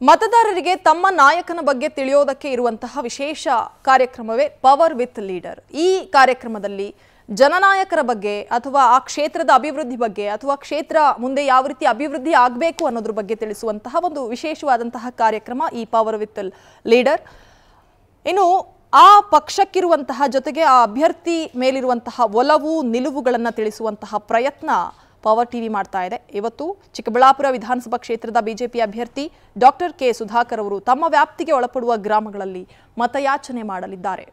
ಮತದಾರರಿಗೆ ತಮ್ಮ ನಾಯಕನ ಬಗ್ಗೆ ತಿಳಿಯೋದಕ್ಕೆ ಇರುವಂತಹ ವಿಶೇಷ ಕಾರ್ಯಕ್ರಮವೇ ಪವರ್ ವಿತ್ ಲೀಡರ್ ಈ ಕಾರ್ಯಕ್ರಮದಲ್ಲಿ ಜನನಾಯಕರ ಬಗ್ಗೆ ಅಥವಾ ಆ ಕ್ಷೇತ್ರದ ಅಭಿವೃದ್ಧಿ ಬಗ್ಗೆ ಅಥವಾ ಕ್ಷೇತ್ರ ಮುಂದೆ ಯಾವ ರೀತಿ ಅಭಿವೃದ್ಧಿ ಆಗಬೇಕು ಅನ್ನೋದ್ರ ಬಗ್ಗೆ ತಿಳಿಸುವಂತಹ ಒಂದು ವಿಶೇಷವಾದಂತಹ ಕಾರ್ಯಕ್ರಮ ಈ ಪವರ್ ವಿತ್ ಲೀಡರ್ ಇನ್ನು ಆ ಪಕ್ಷಕ್ಕಿರುವಂತಹ ಜೊತೆಗೆ ಆ ಅಭ್ಯರ್ಥಿ ಮೇಲಿರುವಂತಹ ಒಲವು ನಿಲುವುಗಳನ್ನು ತಿಳಿಸುವಂತಹ ಪ್ರಯತ್ನ ಪವರ್ ಟಿವಿ ಮಾಡ್ತಾ ಇದೆ ಇವತ್ತು ಚಿಕ್ಕಬಳ್ಳಾಪುರ ವಿಧಾನಸಭಾ ಕ್ಷೇತ್ರದ ಬಿಜೆಪಿ ಅಭ್ಯರ್ಥಿ ಡಾಕ್ಟರ್ ಕೆ ಸುಧಾಕರ್ ಅವರು ತಮ್ಮ ವ್ಯಾಪ್ತಿಗೆ ಒಳಪಡುವ ಗ್ರಾಮಗಳಲ್ಲಿ ಮತಯಾಚನೆ ಮಾಡಲಿದ್ದಾರೆ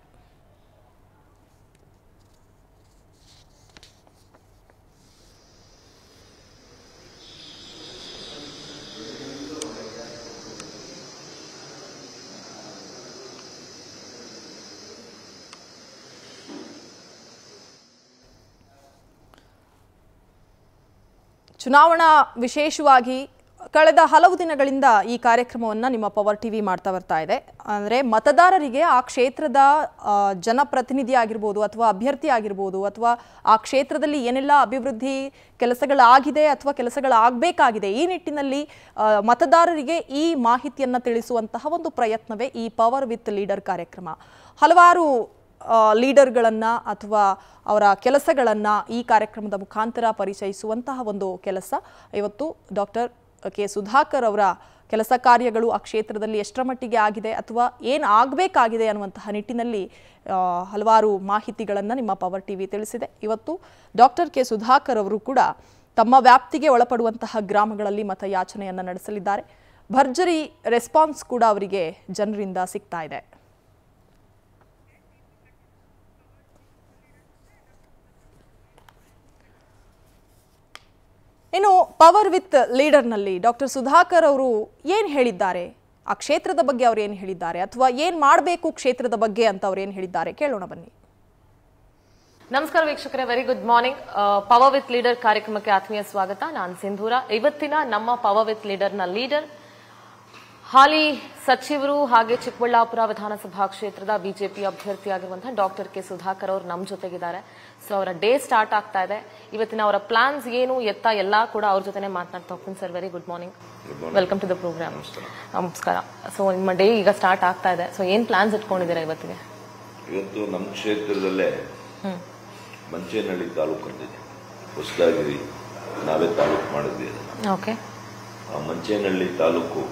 ಚುನಾವಣಾ ವಿಶೇಷವಾಗಿ ಕಳೆದ ಹಲವು ದಿನಗಳಿಂದ ಈ ಕಾರ್ಯಕ್ರಮವನ್ನು ನಿಮ್ಮ ಪವರ್ ಟಿವಿ ಮಾಡ್ತಾ ಬರ್ತಾ ಇದೆ ಅಂದರೆ ಮತದಾರರಿಗೆ ಆ ಕ್ಷೇತ್ರದ ಆ, ಜನಪ್ರತಿನಿಧಿ ಆಗಿರ್ಬೋದು ಅಥವಾ ಅಭ್ಯರ್ಥಿ ಆಗಿರ್ಬೋದು ಅಥವಾ ಆ ಕ್ಷೇತ್ರದಲ್ಲಿ ಏನೆಲ್ಲ ಅಭಿವೃದ್ಧಿ ಕೆಲಸಗಳಾಗಿದೆ ಅಥವಾ ಕೆಲಸಗಳಾಗಬೇಕಾಗಿದೆ ಈ ನಿಟ್ಟಿನಲ್ಲಿ ಆ, ಮತದಾರರಿಗೆ ಈ ಮಾಹಿತಿಯನ್ನು ತಿಳಿಸುವಂತಹ ಒಂದು ಪ್ರಯತ್ನವೇ ಈ ಪವರ್ ವಿತ್ ಲೀಡರ್ ಕಾರ್ಯಕ್ರಮ ಹಲವಾರು ಲೀಡರ್ಗಳನ್ನು ಅಥವಾ ಅವರ ಕೆಲಸಗಳನ್ನು ಈ ಕಾರ್ಯಕ್ರಮದ ಮುಖಾಂತರ ಪರಿಚಯಿಸುವಂತಹ ಒಂದು ಕೆಲಸ ಇವತ್ತು ಡಾಕ್ಟರ್ ಕೆ ಸುಧಾಕರ್ ಅವರ ಕೆಲಸ ಕಾರ್ಯಗಳು ಆ ಕ್ಷೇತ್ರದಲ್ಲಿ ಎಷ್ಟರ ಮಟ್ಟಿಗೆ ಆಗಿದೆ ಅಥವಾ ಏನು ಆಗಬೇಕಾಗಿದೆ ಅನ್ನುವಂತಹ ನಿಟ್ಟಿನಲ್ಲಿ ಆ, ಹಲವಾರು ಮಾಹಿತಿಗಳನ್ನು ನಿಮ್ಮ ಪವರ್ ಟಿವಿ ತಿಳಿಸಿದೆ ಇವತ್ತು ಡಾಕ್ಟರ್ ಕೆ ಸುಧಾಕರ್ ಅವರು ಕೂಡ ತಮ್ಮ ವ್ಯಾಪ್ತಿಗೆ ಒಳಪಡುವಂತಹ ಗ್ರಾಮಗಳಲ್ಲಿ ಮತಯಾಚನೆಯನ್ನು ನಡೆಸಲಿದ್ದಾರೆ ಭರ್ಜರಿ ರೆಸ್ಪಾನ್ಸ್ ಕೂಡ ಅವರಿಗೆ ಜನರಿಂದ ಸಿಗ್ತಾ ಇದೆ ಇನ್ನು ಪವರ್ ವಿತ್ ಲೀಡರ್ನಲ್ಲಿ ಡಾಕ್ಟರ್ ಸುಧಾಕರ್ ಅವರು ಏನು ಹೇಳಿದ್ದಾರೆ ಆ ಕ್ಷೇತ್ರದ ಬಗ್ಗೆ ಅವ್ರು ಏನು ಹೇಳಿದ್ದಾರೆ ಅಥವಾ ಏನು ಮಾಡಬೇಕು ಕ್ಷೇತ್ರದ ಬಗ್ಗೆ ಅಂತ ಅವ್ರು ಏನು ಹೇಳಿದ್ದಾರೆ ಕೇಳೋಣ ಬನ್ನಿ ನಮಸ್ಕಾರ ವೀಕ್ಷಕರೇ very good morning power with leader ಕಾರ್ಯಕ್ರಮಕ್ಕೆ ಆತ್ಮೀಯ ಸ್ವಾಗತ ನಾನು ಸಿಂಧೂರ ಇವತ್ತಿನ ನಮ್ಮ ಪವರ್ ವಿತ್ ಲೀಡರ್ ನ ಲೀಡರ್ ಹಾಲಿ ಸಚಿವರು ಹಾಗೆ ಚಿಕ್ಕಬಳ್ಳಾಪುರ ವಿಧಾನಸಭಾ ಕ್ಷೇತ್ರದ ಬಿಜೆಪಿ ಅಭ್ಯರ್ಥಿಯಾಗಿರುವಂತಹ ಡಾಕ್ಟರ್ ಕೆ ಸುಧಾಕರ್ ಅವರು ನಮ್ಮ ಜೊತೆಗಿದ್ದಾರೆ ಸೊ ಅವರ ಡೇ ಸ್ಟಾರ್ಟ್ ಆಗ್ತಾ ಇದೆ ಇವತ್ತಿನ ಅವರ ಪ್ಲಾನ್ಸ್ ಏನು ಎತ್ತ ಎಲ್ಲ ಕೂಡ ಅವ್ರ ಜೊತೆನೆ ಮಾತನಾಡ್ತಾ ಹೋಗ್ತೀನಿ sir very good morning welcome to the program ನಮಸ್ಕಾರ ಸೊ ನಿಮ್ಮ ಡೇ ಈಗ ಸ್ಟಾರ್ಟ್ ಆಗ್ತಾ ಇದೆ ಸೊ ಏನ್ ಪ್ಲಾನ್ಸ್ ಇಟ್ಕೊಂಡಿದ್ದೀರಾ ಇವತ್ತಿಗೆ ಇವತ್ತು ನಮ್ಮ ಕ್ಷೇತ್ರದಲ್ಲೇ ಮಂಚೇನಹಳ್ಳಿ ತಾಲೂಕು ಅಂತಿದೆ ಹೊಸದಾಗಿ ನಾವೇ ತಾಲೂಕು ಮಾಡಿದ್ವಿ ಅದನ್ನ ಓಕೆ ಆ ಮಂಚೇನಹಳ್ಳಿ ತಾಲೂಕು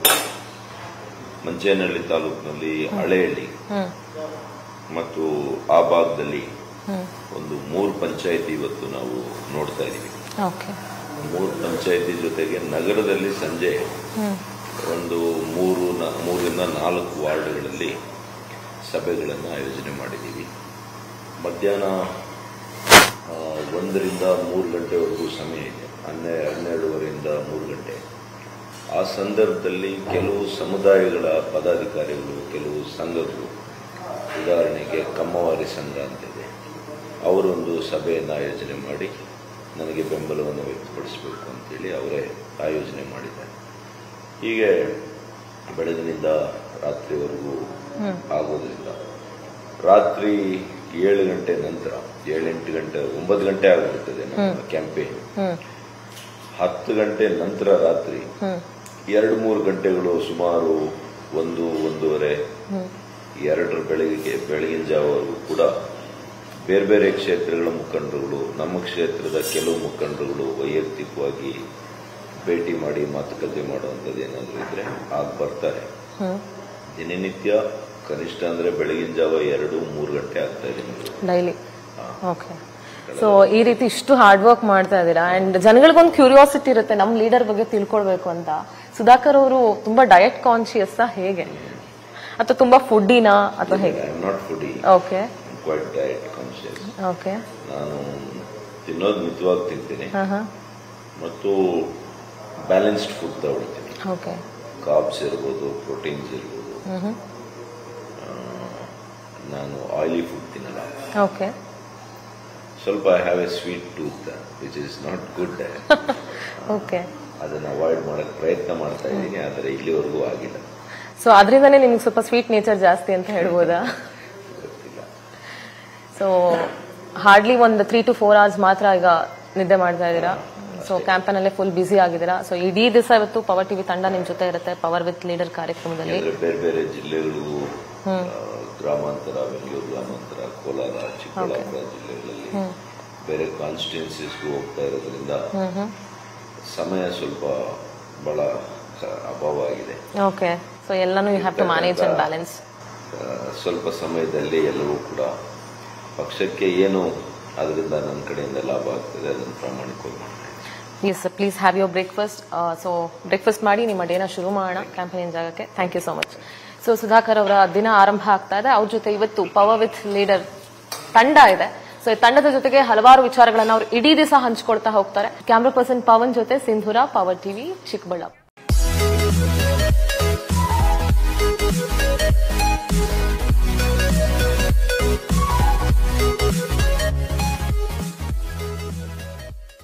ಮಂಚೇನಹಳ್ಳಿ ತಾಲೂಕಿನಲ್ಲಿ ಹಳೆಹಳ್ಳಿ ಹ್ಮ್ ಮತ್ತು ಆ ಭಾಗದಲ್ಲಿ ಒಂದು ಮೂರು ಪಂಚಾಯತಿ ಇವತ್ತು ನಾವು ನೋಡ್ತಾ ಇದೀವಿ ಓಕೆ ಮೂರು ಪಂಚಾಯತಿ ಜೊತೆಗೆ ನಗರದಲ್ಲಿ ಸಂಜೆ ಒಂದು ಮೂರು ನ- ಮೂರರಿಂದ ನಾಲ್ಕು ವಾರ್ಡ್ಗಳಲ್ಲಿ ಸಭೆಗಳನ್ನು ಆಯೋಜನೆ ಮಾಡಿದ್ದೀವಿ ಮಧ್ಯಾಹ್ನ ಆ, ಒಂದರಿಂದ ಮೂರು ಗಂಟೆವರೆಗೂ ಸಮಯ ಇದೆ ಹನ್ನೆ ಹನ್ನೆರಡುವರೆಯಿಂದ ಮೂರು ಗಂಟೆ ಆ ಸಂದರ್ಭದಲ್ಲಿ ಕೆಲವು ಸಮುದಾಯಗಳ ಪದಾಧಿಕಾರಿಗಳು ಕೆಲವು ಸಂಘಗಳು ಉದಾಹರಣೆಗೆ ಕಮ್ಮವಾರಿ ಸಂಘ ಅಂತಿದೆ ಅವರೊಂದು ಸಭೆಯನ್ನು ಆಯೋಜನೆ ಮಾಡಿ ನನಗೆ ಬೆಂಬಲವನ್ನು ವ್ಯಕ್ತಪಡಿಸಬೇಕು ಅಂತೇಳಿ ಅವರೇ ಆಯೋಜನೆ ಮಾಡಿದ್ದಾರೆ ಹೀಗೆ ಬೆಳಗಿನಿಂದ ರಾತ್ರಿವರೆಗೂ ಆಗೋದ್ರಿಂದ ರಾತ್ರಿ ಏಳು ಗಂಟೆ ನಂತರ ಏಳೆಂಟು ಗಂಟೆ ಒಂಬತ್ತು ಗಂಟೆ ಆಗಿಬಿಡ್ತದೆ ನಮ್ಮ ಕ್ಯಾಂಪೇನ್ ಹತ್ತು ಗಂಟೆ ನಂತರ ರಾತ್ರಿ ಎರಡು ಮೂರು ಗಂಟೆಗಳು ಸುಮಾರು ಒಂದು ಒಂದೂವರೆ ಎರಡರ ಬೆಳಗ್ಗೆ ಬೆಳಗಿನ ಜಾವವರೆಗೂ ಕೂಡ ಬೇರೆ ಬೇರೆ ಕ್ಷೇತ್ರಗಳ ಮುಖಂಡರುಗಳು ನಮ್ಮ ಕ್ಷೇತ್ರದ ಕೆಲವು ಮುಖಂಡರುಗಳು ವೈಯಕ್ತಿಕವಾಗಿ ಭೇಟಿ ಮಾಡಿ ಮಾತುಕತೆ ಮಾಡುವಂಥದ್ದು ಏನಾದರೂ ಇದ್ರೆ ಆಗ ಬರ್ತಾರೆ ದಿನನಿತ್ಯ ಕನಿಷ್ಠ ಅಂದ್ರೆ ಬೆಳಗಿನ ಜಾವ ಎರಡು ಮೂರು ಗಂಟೆ ಆಗ್ತಾ ಇದೆ ನಮ್ಗೆ. ಡೈಲಿ ಓಕೆ ಸೊ ಈ ರೀತಿ ಇಷ್ಟು ಹಾರ್ಡ್ ವರ್ಕ್ ಮಾಡ್ತಾ ಇದ್ದೀರಾ ಅಂಡ್ ಜನಗಳಿಗೊಂದು ಕ್ಯೂರಿಯಾಸಿಟಿ ಇರುತ್ತೆ ನಮ್ಮ ಲೀಡರ್ ಬಗ್ಗೆ ತಿಳ್ಕೊಳ್ಬೇಕು ಅಂತ ಸುಧಾಕರ್ ಅವರು ತುಂಬಾ ಡಯಟ್ ಕಾನ್ಶಿಯಸ್ ಹೇಗೆ ಅಥವಾ ತುಂಬಾ ಫುಡ್ಡಿನಾ ಅಥವಾ ಹೇಗೆ I am not foodie okay quite diet conscious okay ನಾನು ತಿನ್ನೋದು ಮಿತವಾಗಿ ತಿಂತೀನಿ ಹಾ ಹಾ ಮತ್ತು ಬ್ಯಾಲೆನ್ಸ್ಡ್ ಫುಡ್ ತಗೊಳ್ತೀನಿ ಓಕೆ ಕಾಬ್ಸ್ ಇರ್ಬೋದು ಪ್ರೋಟೀನ್ಸ್ ಇರ್ಬೋದು ಆ, ನಾನು ಆಯಿಲಿ ಫುಡ್ ತಿನ್ನಲ್ಲ ಓಕೆ ಸ್ವಲ್ಪ I have a sweet tooth which is not good okay ಅದನ್ನು ಅವಾಯ್ಡ್ ಮಾಡಕ್ಕೆ ಪ್ರಯತ್ನ ಮಾಡ್ತಾ ಇದ್ದೀನಿ ಆದರೆ ಇಲ್ಲಿವರೆಗೂ ಆಗಿಲ್ಲ ಸೊ ಅದರಿಂದನೇ ನಿಮ್ಗೆ ಸ್ವಲ್ಪ ಸ್ವೀಟ್ ನೇಚರ್ ಜಾಸ್ತಿ ಅಂತ ಹೇಳ್ಬೋದಾ ಗೊತ್ತಿಲ್ಲ ಸೊ ಹಾರ್ಡ್ಲಿ ಒಂದು ತ್ರೀ ಟು ಫೋರ್ ಅವರ್ಸ್ ಮಾತ್ರ ಈಗ ನಿದ್ದೆ ಮಾಡ್ತಾ ಇದ್ದೀರಾ ಸೊ ಕ್ಯಾಂಪೇನ್ ಅಲ್ಲೇ ಫುಲ್ ಬಿಸಿ ಆಗಿದ್ದೀರಾ ಸೊ ಇಡೀ ದಿವಸ ಇವತ್ತು ಪವರ್ ಟಿವಿ ತಂಡ ನಿಮ್ ಜೊತೆ ಇರುತ್ತೆ ಪವರ್ ವಿತ್ ಲೀಡರ್ ಕಾರ್ಯಕ್ರಮದಲ್ಲಿ ಅಂದ್ರೆ ಬೇರೆ ಬೇರೆ ಜಿಲ್ಲೆಗಳಿಗೂ ಆ, ಗ್ರಾಮಾಂತರ ಬೆಂಗಳೂರು ಗ್ರಾಮಾಂತರ ಕೋಲಾರ ಚಿಕ್ಕಬಳ್ಳಾಪುರ ಜಿಲ್ಲೆಗಳಲ್ಲಿ ಬೇರೆ ಕಾನ್ಸ್ಟಿಟ್ಯೂನ್ಸೀಸ್ಗೂ ಹೋಗ್ತಾ ಇರೋದ್ರಿಂದ ಸಮಯ ಸ್ವಲ್ಪ ಬಹಳ ಕ- ಅಭಾವ ಆಗಿದೆ ಓಕೆ ಸೊ ಎಲ್ಲಾನು you have to manage and balance ಆ, ಸ್ವಲ್ಪ ಸಮಯದಲ್ಲಿ ಎಲ್ಲವೂ ಕೂಡ ಪಕ್ಷಕ್ಕೆ ಏನು ಅದರಿಂದ ನನ್ನ ಕಡೆಯಿಂದ ಲಾಭ ಆಗ್ತದೆ ಅದನ್ನು ಪ್ರಾಮಾಣಿಕವಾಗಿ ಮಾಡ್ತೀನಿ please please have your breakfast so breakfast ಮಾಡಿ ನಿಮ್ಮ ಡೇನ ಶುರು ಮಾಡೋಣ ಕ್ಯಾಂಪೇನ್ ಜಾಗಕ್ಕೆ thank you so much so Sudhakar ಅವರ ದಿನ ಆರಂಭ ಆಗ್ತಾ ಇದೆ ಅವ್ರ ಜೊತೆ ಇವತ್ತು ಪವರ್ ವಿತ್ ಲೀಡರ್ ತಂಡ ಇದೆ ಸೊ ಈ ತಂಡದ ಜೊತೆಗೆ ಹಲವಾರು ವಿಚಾರಗಳನ್ನ ಅವ್ರು ಇಡೀ ದಿವಸ ಹಂಚ್ಕೊಳ್ತಾ ಹೋಗ್ತಾರೆ ಕ್ಯಾಮ್ರಾ ಪರ್ಸನ್ ಪವನ್ ಜೊತೆ ಸಿಂಧೂರ ಪವರ್ ಟಿವಿ ಚಿಕ್ಕಬಳ್ಳಾಪುರ